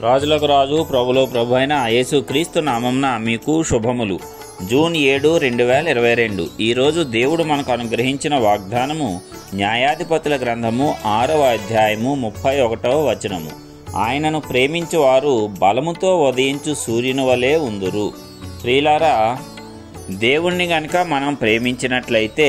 రాజులకు రాజు ప్రభులో ప్రభు అయిన యేసు క్రీస్తు నామంన మీకు శుభములు జూన్ ఏడు రెండు వేల ఇరవై రెండు ఈరోజు దేవుడు మనకు అనుగ్రహించిన వాగ్దానము న్యాయాధిపతుల గ్రంథము ఆరవ అధ్యాయము ముప్పై ఒకటవ వచనము ఆయనను ప్రేమించు వారు బలముతో ఉదయించు సూర్యుని వలె ఉందురు ప్రియులారా దేవుణ్ణి గనుక మనం ప్రేమించినట్లయితే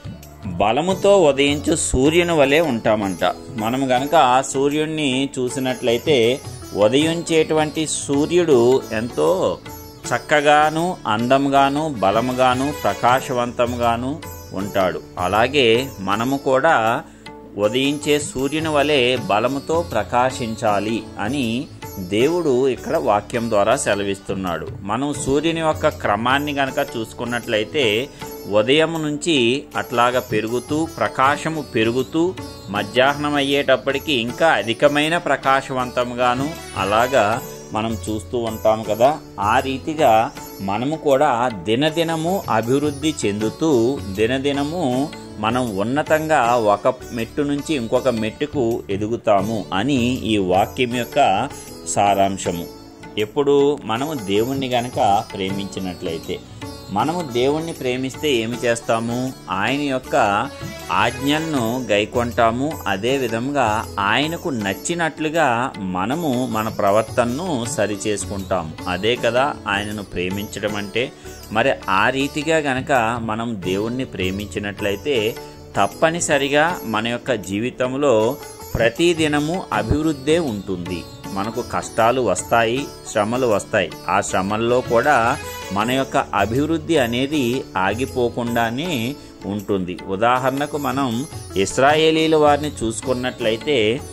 బలముతో ఉదయించు సూర్యుని వలె ఉంటామంట మనం గనక ఆ సూర్యుడిని చూసినట్లయితే ఉదయించేటువంటి సూర్యుడు ఎంతో చక్కగాను అందంగాను బలముగాను ప్రకాశవంతంగాను ఉంటాడు అలాగే మనము కూడా ఉదయించే సూర్యుని వలె బలముతో ప్రకాశించాలి అని దేవుడు ఇక్కడ వాక్యం ద్వారా సెలవిస్తున్నాడు మనం సూర్యుని యొక్క క్రమాన్ని గనక చూసుకున్నట్లయితే ఉదయం నుంచి అట్లాగా పెరుగుతూ ప్రకాశము పెరుగుతూ మధ్యాహ్నం అయ్యేటప్పటికి ఇంకా అధికమైన ప్రకాశవంతంగాను అలాగా మనం చూస్తూ ఉంటాం కదా ఆ రీతిగా మనము కూడా దినదినము అభివృద్ధి చెందుతూ దినదినము మనం ఉన్నతంగా ఒక మెట్టు నుంచి ఇంకొక మెట్టుకు ఎదుగుతాము అని ఈ వాక్యం యొక్క సారాంశము ఎప్పుడు మనము దేవుణ్ణి గనక ప్రేమించినట్లయితే మనము దేవుణ్ణి ప్రేమిస్తే ఏమి చేస్తాము ఆయన యొక్క ఆజ్ఞలను గైకొంటాము అదే విధంగా ఆయనకు నచ్చినట్లుగా మనము మన ప్రవర్తనను సరిచేసుకుంటాము అదే కదా ఆయనను ప్రేమించడం అంటే మరి ఆ రీతిగా గనక మనం దేవుణ్ణి ప్రేమించినట్లయితే తప్పనిసరిగా మన యొక్క జీవితంలో ప్రతిదినము అభివృద్ధే ఉంటుంది మనకు కష్టాలు వస్తాయి శ్రమలు వస్తాయి ఆ శ్రమల్లో కూడా మన యొక్క అభివృద్ధి అనేది ఆగిపోకుండానే ఉంటుంది ఉదాహరణకు మనం ఇస్రాయేలీల వారిని చూసుకున్నట్లయితే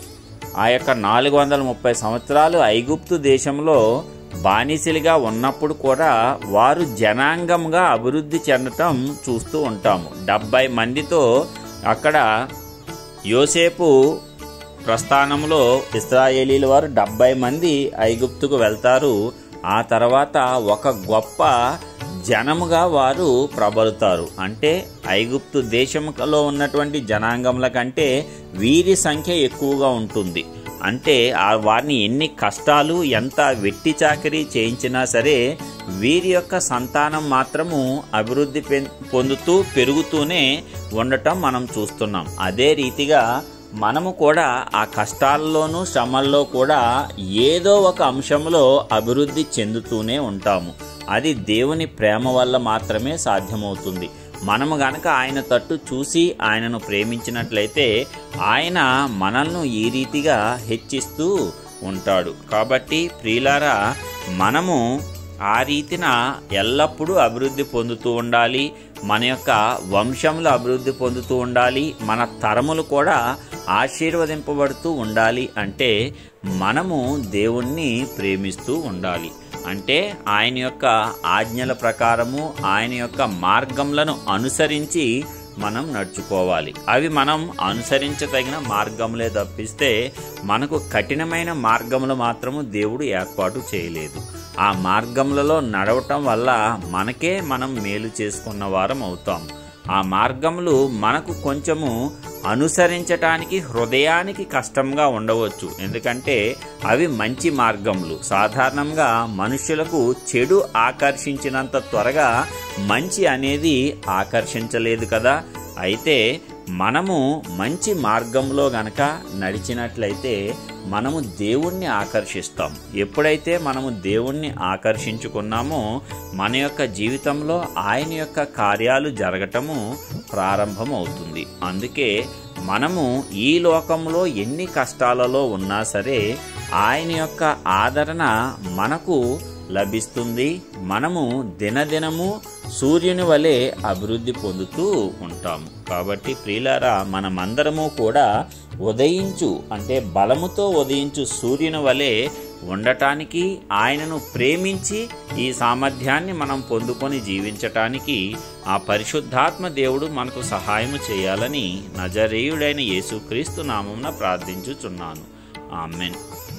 ఆ యొక్క నాలుగు వందల ముప్పై సంవత్సరాలు ఐగుప్తు దేశంలో బానిసలుగా ఉన్నప్పుడు కూడా వారు జనాంగంగా అభివృద్ధి చెందటం చూస్తూ ఉంటాము డెబ్బై మందితో అక్కడ యోసేపు ప్రస్థానంలో ఇస్రాయేలీల వారు డెబ్బై మంది ఐగుప్తుకు వెళ్తారు ఆ తర్వాత ఒక గొప్ప జనముగా వారు ప్రబలుతారు అంటే ఐగుప్తు దేశంలో ఉన్నటువంటి జనాంగముల కంటే వీరి సంఖ్య ఎక్కువగా ఉంటుంది అంటే ఆ వారిని ఎన్ని కష్టాలు ఎంత వెట్టి చాకరీ చేయించినా సరే వీరి యొక్క సంతానం మాత్రము అభివృద్ధి పొందుతూ పెరుగుతూనే ఉండటం మనం చూస్తున్నాం అదే రీతిగా మనము కూడా ఆ కష్టాల్లోనూ శ్రమల్లో కూడా ఏదో ఒక అంశంలో అభివృద్ధి చెందుతూనే ఉంటాము అది దేవుని ప్రేమ వల్ల మాత్రమే సాధ్యమవుతుంది మనము గనక ఆయన తట్టు చూసి ఆయనను ప్రేమించినట్లయితే ఆయన మనల్ని ఈ రీతిగా హెచ్చిస్తూ ఉంటాడు కాబట్టి ప్రియులారా మనము ఆ రీతిన ఎల్లప్పుడూ అభివృద్ధి పొందుతూ ఉండాలి మన యొక్క వంశంలో అభివృద్ధి పొందుతూ ఉండాలి మన తరములు కూడా ఆశీర్వదింపబడుతూ ఉండాలి అంటే మనము దేవుణ్ణి ప్రేమిస్తూ ఉండాలి అంటే ఆయన యొక్క ఆజ్ఞల ప్రకారము ఆయన యొక్క మార్గములను అనుసరించి మనం నడుచుకోవాలి అవి మనం అనుసరించదగిన మార్గములే తప్పిస్తే మనకు కఠినమైన మార్గములు మాత్రము దేవుడు ఏర్పాటు చేయలేదు ఆ మార్గములలో నడవటం వల్ల మనకే మనం మేలు చేసుకున్న వారం అవుతాం ఆ మార్గములు మనకు కొంచెము అనుసరించటానికి హృదయానికి కష్టంగా ఉండవచ్చు ఎందుకంటే అవి మంచి మార్గములు సాధారణంగా మనుషులకు చెడు ఆకర్షించినంత త్వరగా మంచి అనేది ఆకర్షించలేదు కదా అయితే మనము మంచి మార్గంలో గనక నడిచినట్లయితే మనము దేవుణ్ణి ఆకర్షిస్తాం ఎప్పుడైతే మనము దేవుణ్ణి ఆకర్షించుకున్నామో మన యొక్క జీవితంలో ఆయన యొక్క కార్యాలు జరగటము ప్రారంభమవుతుంది అందుకే మనము ఈ లోకంలో ఎన్ని కష్టాలలో ఉన్నా సరే ఆయన యొక్క ఆదరణ మనకు లభిస్తుంది మనము దినదినము సూర్యుని వలె అభివృద్ధి పొందుతూ ఉంటాము కాబట్టి ప్రియులారా మనమందరము కూడా ఉదయించు అంటే బలముతో ఉదయించు సూర్యుని వలె ఉండటానికి ఆయనను ప్రేమించి ఈ సామర్థ్యాన్ని మనం పొందుకొని జీవించటానికి ఆ పరిశుద్ధాత్మ దేవుడు మనకు సహాయము చేయాలని నజరేయుడైన యేసుక్రీస్తు నామంన ప్రార్థించుచున్నాను ఆమెన్